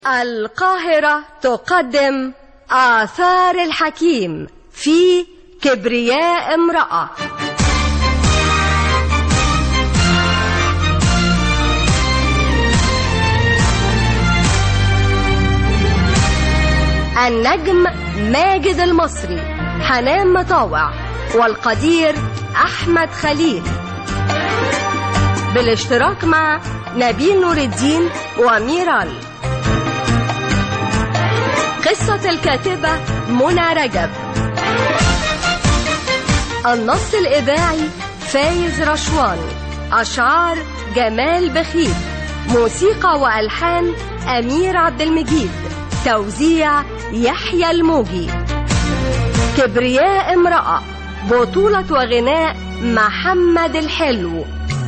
القاهرة تقدم آثار الحكيم في كبرياء امرأة النجم ماجد المصري حنان مطاوع والقدير أحمد خليل بالاشتراك مع نبيل نور الدين وميرال قصة الكاتبة منى رجب النص الإذاعي فايز رشوان أشعار جمال بخيت موسيقى وألحان أمير عبد المجيد توزيع يحيى الموجي كبرياء امرأة بطولة وغناء محمد الحلو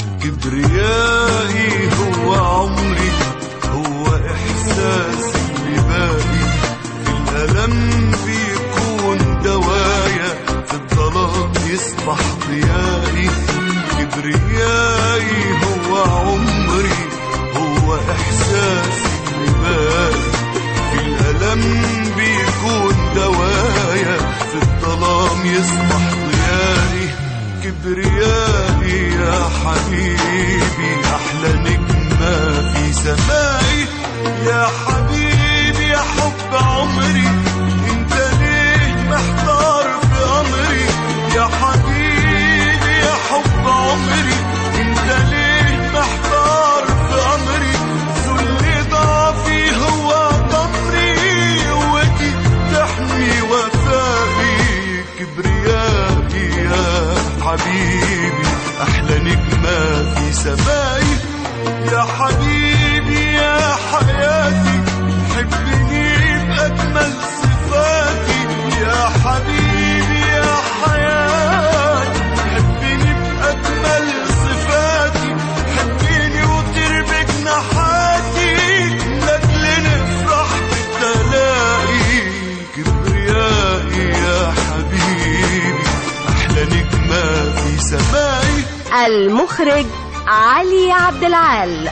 كبريائي هو عمري هو إحساسي اللي باقي في الألم بيكون دوايا في الظلام يصبح ضيائي كبريائي هو عمري هو إحساسي اللي باقي في الألم بيكون دوايا في الظلام يصبح ضيائي كبريائي يا حبيبي أحلى نجمة في سمائي يا حبيبي يا حب عمري انت ليه محتار في أمري يا حبيبي يا حب عمري انت ليه محتار في أمري ذل ضعفي هو ضمري قوتي تحمي وفائي كبريائي يا حبيبي أحلى نجمة في سمائي يا حبيبي يا حياتي حبني بأجمل صفاتي يا حبيبي يا حياتي حبني بأجمل صفاتي حبني وطير بجناحاتي لأجل نفرح بالتلاقي كبريائي يا حبيبي أحلى نجمة في سمائي المخرج علي عبد العال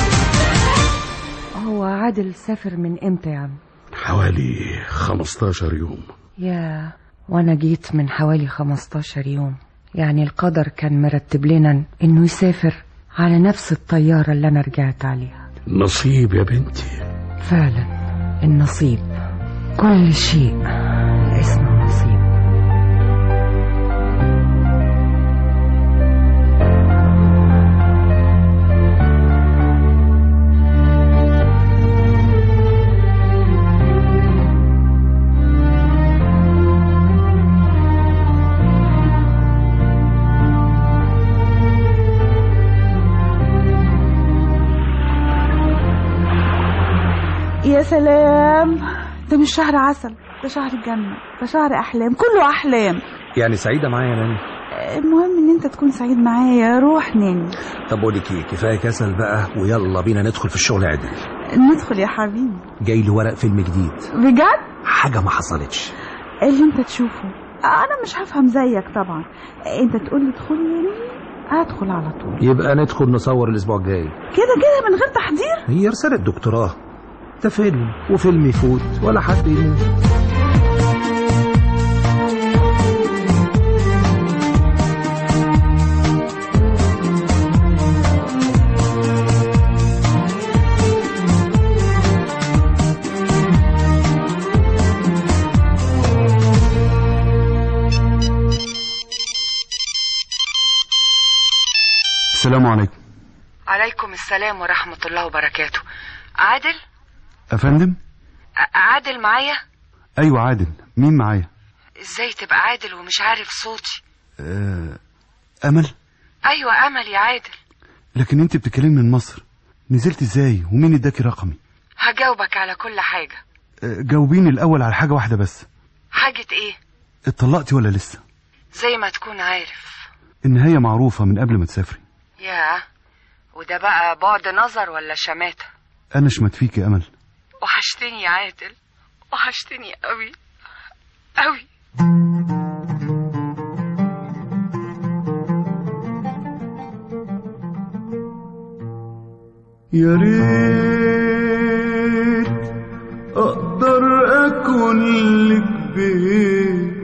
هو عادل سافر من امتى يا عم حوالي 15 يوم يا وانا جيت من حوالي 15 يوم يعني القدر كان مرتب لنا انه يسافر على نفس الطيارة اللي انا رجعت عليها نصيب يا بنتي فعلا النصيب كل شيء اسمه نصيب يا سلام ده مش شهر عسل ده شهر الجنة ده شهر أحلام كله أحلام يعني سعيدة معايا يا ناني المهم إن أنت تكون سعيد معايا روح نام طب بقول لك ايه كفايه كسل بقى ويلا بينا ندخل في الشغل عدل ندخل يا حبيبي جاي لي ورق فيلم جديد بجد حاجه ما حصلتش اللي أنت تشوفه أنا مش هفهم زيك طبعا أنت تقول لي ادخلي يا نيني هدخل على طول يبقى ندخل نصور الاسبوع الجاي كده كده من غير تحضير هي رساله دكتوراه ده فيلم وفيلم يفوت ولا حد يموت السلام عليكم عليكم السلام ورحمة الله وبركاته عادل افندم عادل معايا ايوه عادل مين معايا ازاي تبقى عادل ومش عارف صوتي أه... امل ايوه امل يا عادل لكن انت بتتكلمي من مصر نزلت ازاي ومين اداكي رقمي هجاوبك على كل حاجة أه جاوبيني الاول على حاجه واحده بس حاجة ايه اتطلقتي ولا لسه زي ما تكون عارف النهايه معروفه من قبل ما تسافري يا وده بقى بعد نظر ولا شماتة انا شمت فيك يا امل وحشتني يا عادل وحشتني قوي قوي يا ريت أقدر أكون لك بيت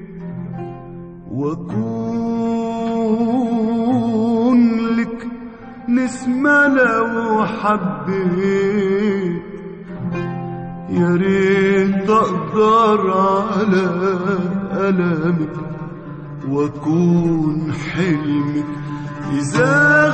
وأكون لك نسمة لو حبيت يا ريت أقدر على ألمك وأكون حلمك إذا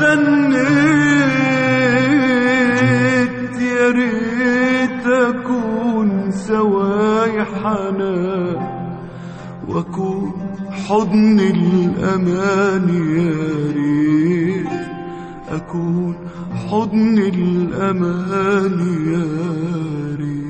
غنيت يا ريت أكون سواي حنان وأكون حضن الأمان يا ريت أكون حضن الأمان يا ريت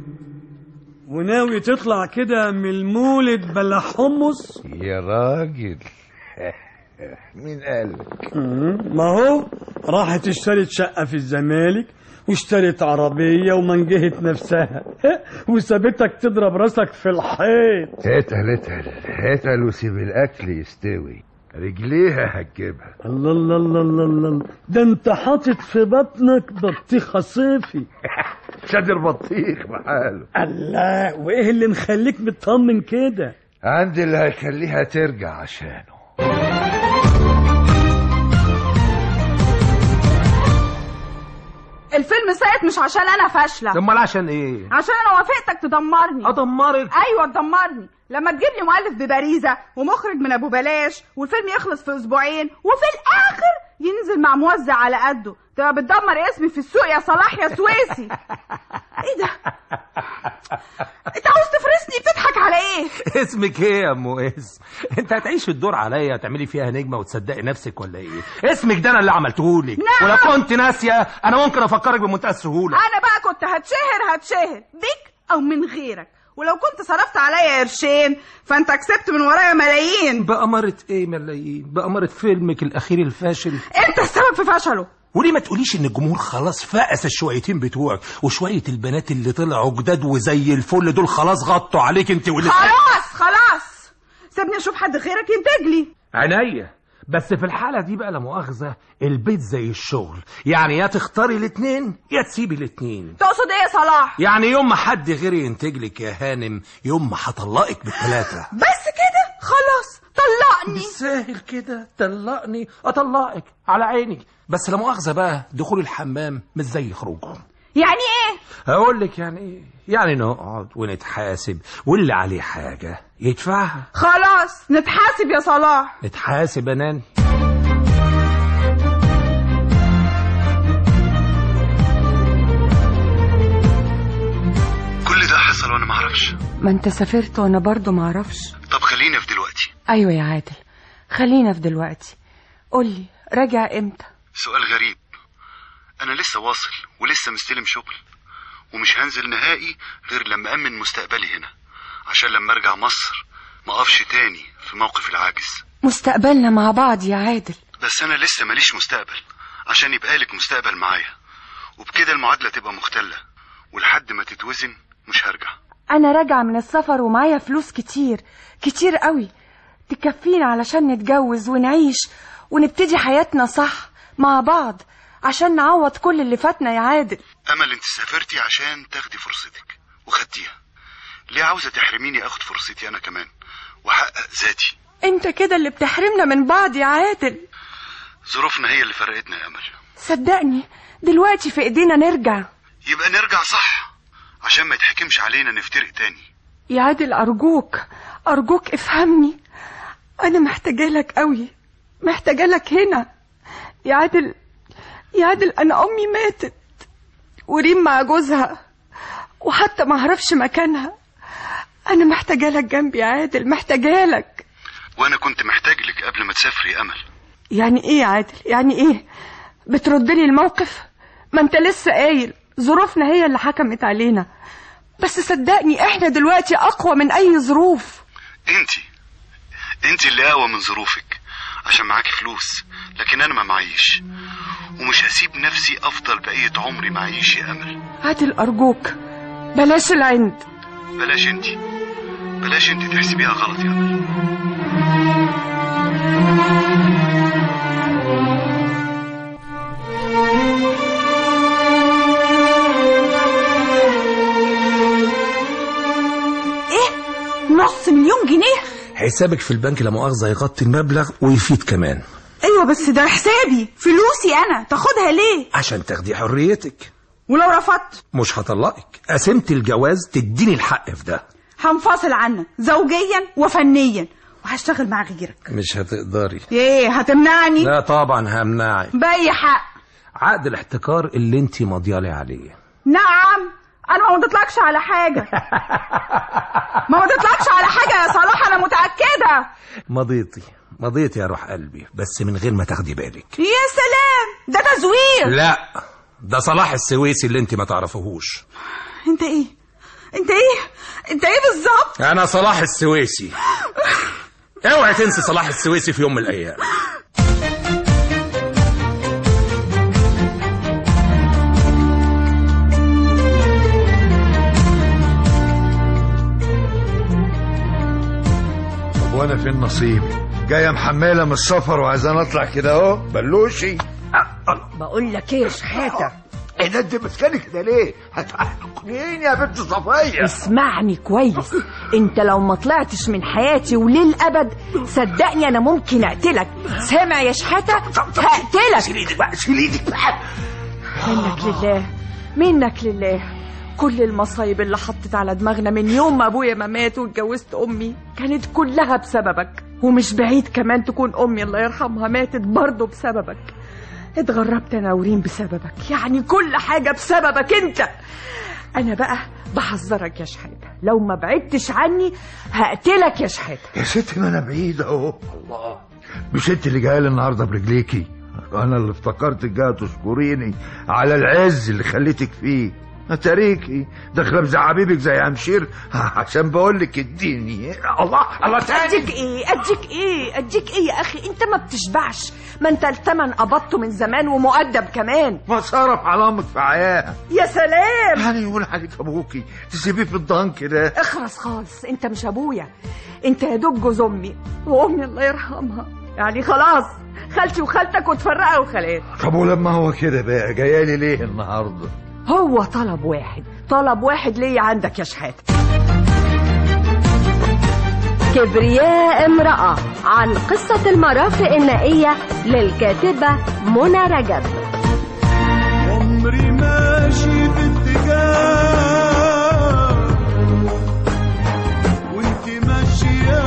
وناوي تطلع كده من المولد بلا حمص يا راجل مين قالك ما هو راحت اشترت شقة في الزمالك واشترت عربية ومنجهت نفسها وسابتك تضرب راسك في الحيط اتقل اتقل اتقل وسيب الاكل يستوي رجليها هتجيبها الله الله الله الله الله ده انت حاطط في بطنك بطيخة صيفي شادر بطيخ بحاله الله وايه اللي مخليك مطمن كده عندي اللي هيخليها ترجع عشانه الفيلم سقط مش عشان انا فاشله امال عشان ايه عشان انا وافقتك تدمرني ادمرك ايوه تدمرني لما تجيب لي مؤلف ببريزه ومخرج من ابو بلاش والفيلم يخلص في اسبوعين وفي الاخر ينزل مع موزع على قده تبقى بتدمر اسمي في السوق يا صلاح يا سويسي ايه ده انت عاوز تفرسني بتضحك على ايه اسمك ايه يا ام اسم انت هتعيش الدور عليا تعملي فيها نجمه وتصدقي نفسك ولا ايه اسمك ده انا اللي عملتهولك نعم. ولو كنت ناسيه انا ممكن افكرك بمنتهى السهوله انا بقى كنت هتشهر هتشهر بيك او من غيرك ولو كنت صرفت عليا قرشين فانت كسبت من ورايا ملايين بأمارة ايه ملايين بأمارة فيلمك الاخير الفاشل انت السبب في فشله وليه ما تقوليش ان الجمهور خلاص فقس الشويتين بتوعك وشويه البنات اللي طلعوا جداد وزي الفل دول خلاص غطوا عليك انت واللي خلاص خلاص سيبني اشوف حد غيرك ينتج لي عينيا بس في الحالة دي بقى لا مؤاخذة البيت زي الشغل يعني يا تختاري الاتنين يا تسيبي الاتنين تقصد ايه يا صلاح يعني يوم ما حد غيري ينتج لك يا هانم يوم ما هطلقك بالثلاثة بس كده خلاص طلقني بالساهل كده طلقني اطلقك على عيني بس لا مؤاخذة بقى دخول الحمام مش زي خروجه يعني ايه هقول لك يعني ايه يعني نقعد ونتحاسب واللي عليه حاجة يدفعها خلاص نتحاسب يا صلاح نتحاسب يا ناني كل ده حصل وانا معرفش ما انت سافرت وانا برضو معرفش طب خلينا في دلوقتي ايوه يا عادل خلينا في دلوقتي قولي راجع امتى سؤال غريب انا لسه واصل ولسه مستلم شغل ومش هنزل نهائي غير لما امن مستقبلي هنا عشان لما ارجع مصر ما اقفش تاني في موقف العاجز مستقبلنا مع بعض يا عادل بس انا لسه ماليش مستقبل عشان يبقى لك مستقبل معايا وبكده المعادلة تبقى مختلة ولحد ما تتوزن مش هرجع انا راجعه من السفر ومعايا فلوس كتير كتير قوي تكفينا علشان نتجوز ونعيش ونبتدي حياتنا صح مع بعض عشان نعوض كل اللي فاتنا يا عادل امل انت سافرتي عشان تاخدي فرصتك وخدتيها ليه عاوزة تحرميني اخد فرصتي انا كمان واحقق ذاتي انت كده اللي بتحرمنا من بعض يا عادل ظروفنا هي اللي فرقتنا يا امل صدقني دلوقتي في ايدينا نرجع يبقى نرجع صح عشان ما يتحكمش علينا نفترق تاني يا عادل أرجوك أرجوك افهمني أنا محتاجة لك قوي محتاجة لك هنا يا عادل يا عادل أنا أمي ماتت وريم مع جوزها وحتى ما أعرفش مكانها أنا محتاجة لك جنبي يا عادل محتاجة لك وانا كنت محتاج لك قبل ما تسافري يا امل يعني إيه يا عادل يعني إيه بتردلي الموقف ما أنت لسه قايل ظروفنا هي اللي حكمت علينا بس صدقني احنا دلوقتي اقوى من اي ظروف انتي انتي اللي اقوى من ظروفك عشان معاكي فلوس لكن انا ما معيش ومش هسيب نفسي افضل بقية عمري معيش يا امل عادل ارجوك بلاش العند بلاش انتي بلاش انتي تحسبيها غلط يا امل جنيه حسابك في البنك لا مؤاخذه يغطي المبلغ ويفيد كمان ايوه بس ده حسابي فلوسي انا تاخدها ليه عشان تاخدي حريتك ولو رفضت مش هطلقك قسمت الجواز تديني الحق في ده هنفصل عنك زوجيا وفنيا وهشتغل مع غيرك مش هتقدري ايه هتمنعني لا طبعا همنعك باي حق عقد الاحتكار اللي انت ماضيالي عليه نعم انا ما مضيتلكش على حاجه ما مضيتلكش على حاجه يا صلاح انا متاكده مضيتي مضيتي يا روح قلبي بس من غير ما تاخدي بالك يا سلام ده تزوير لا ده صلاح السويسي اللي انت ما تعرفهوش انت ايه انت ايه انت ايه بالظبط انا صلاح السويسي اوعي تنسي صلاح السويسي في يوم من الايام طب وانا فين نصيبي جايه محمله من السفر وعايزاني اطلع كده اهو بلوشي بقول لك ايه يا شحاته ايه ده انت ماسكاني كده ليه؟ هتعقليني يا بنت صفيه اسمعني كويس انت لو ما طلعتش من حياتي وللابد صدقني انا ممكن اقتلك سامع يا شحاته هقتلك شيل ايدك بقى شيل ايدك بقى منك لله منك لله كل المصايب اللي حطت على دماغنا من يوم ما ابويا ما مات واتجوزت امي كانت كلها بسببك ومش بعيد كمان تكون امي الله يرحمها ماتت برضه بسببك اتغربت انا وريم بسببك يعني كل حاجه بسببك انت انا بقى بحذرك يا شحاته لو ما بعدتش عني هقتلك يا شحاته يا ستي ما انا بعيد اهو الله مش انت اللي جايه لي النهارده برجليكي انا اللي افتكرتك جايه تشكريني على العز اللي خليتك فيه اتاريكي داخله بزعابيبك زي عمشير عشان بقول لك اديني الله الله تاني اديك ايه اديك ايه اديك ايه يا اخي انت ما بتشبعش ما انت التمن قبضته من زمان ومؤدب كمان ما صرف على امك في عياه يا سلام يعني يقول عليك ابوكي تسيبيه في الضن كده اخرس خالص انت مش ابويا انت يا دوب جوز امي وامي الله يرحمها يعني خلاص خالتي وخالتك وتفرقوا وخالات طب ولما هو كده بقى جايه ليه النهارده هو طلب واحد طلب واحد ليا عندك يا شحاته كبرياء امرأة عن قصة المرافق النائية للكاتبة منى رجب عمري ماشي باتجاه وانت ماشية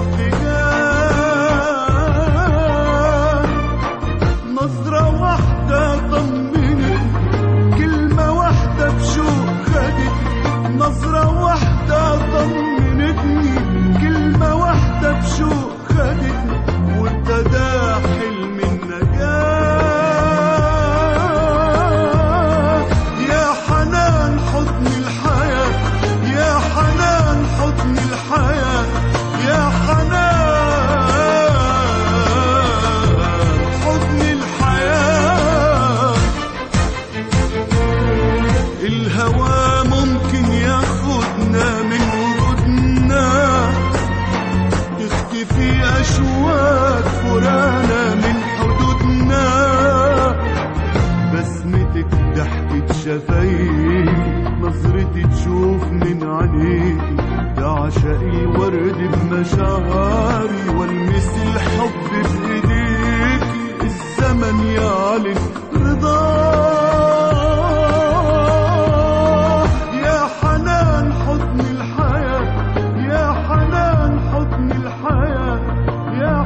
باتجاه نظرة واحدة طمنت كلمة واحدة بشوق خدت نظرة واحدة طمنتني كلمة واحدة بشوق خدتني وابتدى حلم النجاة يا حنان حضن الحياة يا حنان حضن الحياة يا حنان حضن الحياة الهوى ممكن ياخدنا من وجودنا تختفي أشواك فرانا من حدودنا بسمتك ضحكة شفايفي نظرتي تشوف من عينيكي تعشق الورد بمشاعري والمس الحب بايديكي الزمن يعلن رضاه يا حنان حضن الحياة يا حنان حضن الحياة يا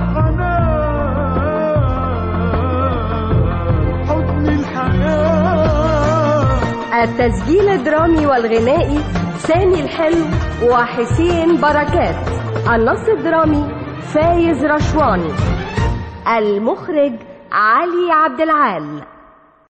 حنان حضن الحياة التسجيل الدرامي والغنائي سامي الحلو وحسين بركات النص الدرامي فايز رشواني المخرج علي عبد العال